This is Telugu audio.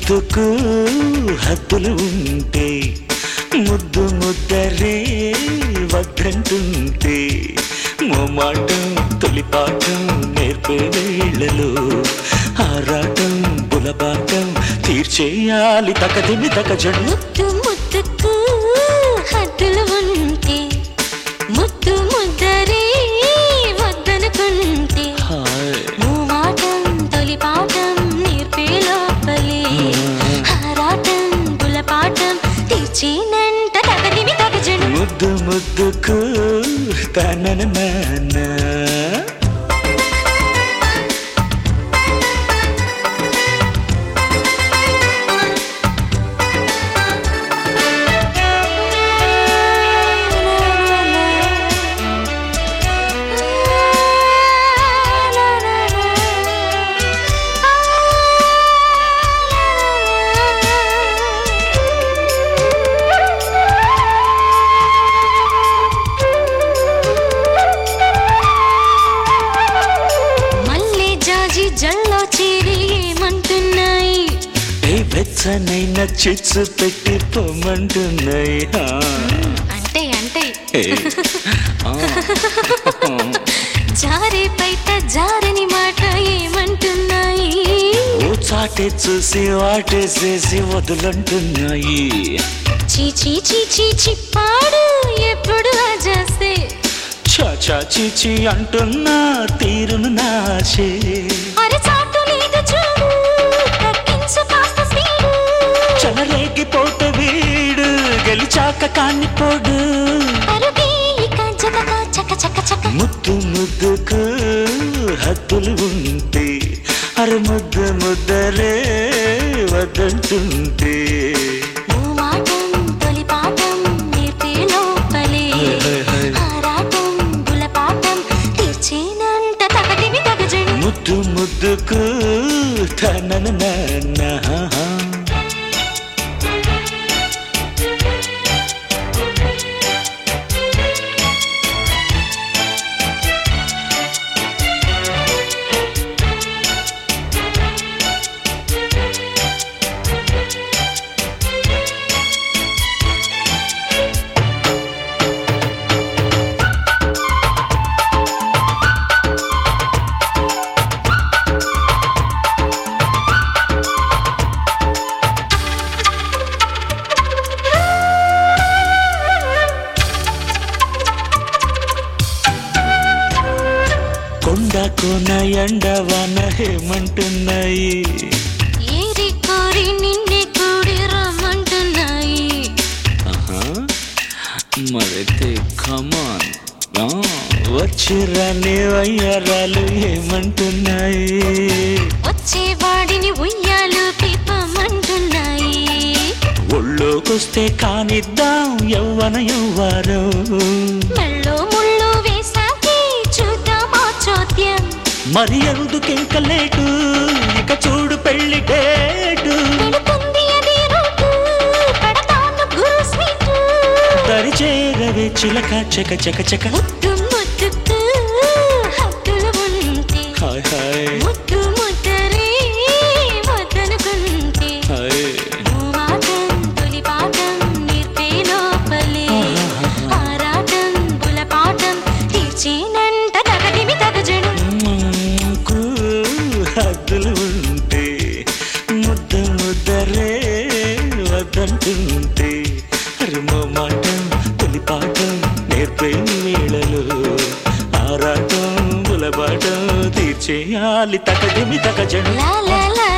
ముద్దుకు హద్దులు ఉంటే ముద్దు ముద్దరే వద్దంటుంటే మోమాటం తొలిపాఠం నేర్పే వేళలో ఆరాటం బులబాటం తీర్చేయాలి తకదిమి తకజడు ముద్దు ముద్దుకు హద్దులు ఉంటే ముద్దు ముద్దరే వద్దనుకుంటే హాయ్ మూమాటం తొలి పాఠం నేర్పే లోపలే హారాటం గులపాఠం తీర్చినంట తగదిమి తగజను ముద్దు ముద్దుకు తనన నాన్న మల్లె జాజి జల్లో చేరి ఏమంటున్నాయి ఏ వెచ్చనైన చిచ్చు పెట్టి పొమ్మంటున్నాయి ఆ. అంటే అంటే ఏ. ఆ. జారే బయట జారని మాట ఏమంటున్నాయి ఓ చాటే చూసి వాటేసేసి వదులంటున్నాయి చీచీ చీచీ చిప్పాడు ఎప్పుడు అజాస్తే చాచా చీచి అంటున్నా తీరును నాచే అరే చాటు లేదు చూడు తగ్గించు కాస్త స్పీడు చలరేగిపోతే వీడు గెలిచాక కానిపోడు అరుగే ఇక జతక చక చక చక ముద్దు ముద్దుకు హద్దులు ఉంటే అరే ముద్దు ముద్దరే వద్దంటుంటే మూమాటం తొలి పాఠం నేర్పే లోపలే హై, హై, హై. ఆరాటం గులపాఠం తీర్చేనంట తగదిమి తగజడు ముద్దు ముద్దుకు తనన నాన్న కొండ కోన ఎండవన హేమంటున్నాయి ఏరి కోరి నిన్నే కూడి రమ్మంటున్నాయి ఆహా, మరైతే కమాన్ వచ్చిరని వయ్యరాలు ఏమంటున్నాయి వచ్చేవాడిని ఉయ్యాలు పీపమంటున్నాయి ఒళ్ళోకొస్తే కానిద్దాం యవ్వన యవ్వారం మెళ్ళో ముళ్ళు వేసాకి చూద్దామా చోద్యం మరి ఎందుకింక లేటు ఇక చూడు పెళ్లి డేటు పెడుతుంది అది రూటు పెడతాను గురు స్వీటు దరి చేరవే చిలక చక చక చక ముద్దు ముద్దుకు హద్దులు ఉంటే హాయ్ హాయ్ ముద్దు ముద్దరే వద్దనుకుంటే హాయ్ మూమాటం తొలి పాఠం నేర్పే లోపలే ఆరాటం గులపాఠం తీర్చేనంట తగదిమి తగజడు కు హద్దులు ఉంటే ముద్ద ముద్దరే వద్దంటుంటే రుమో మాటం తొలి పాఠం నేర్పే వేళలు ఆరాటం బులబాటం తీర్చేయాలి తకదిమి తకజడు లా లా లా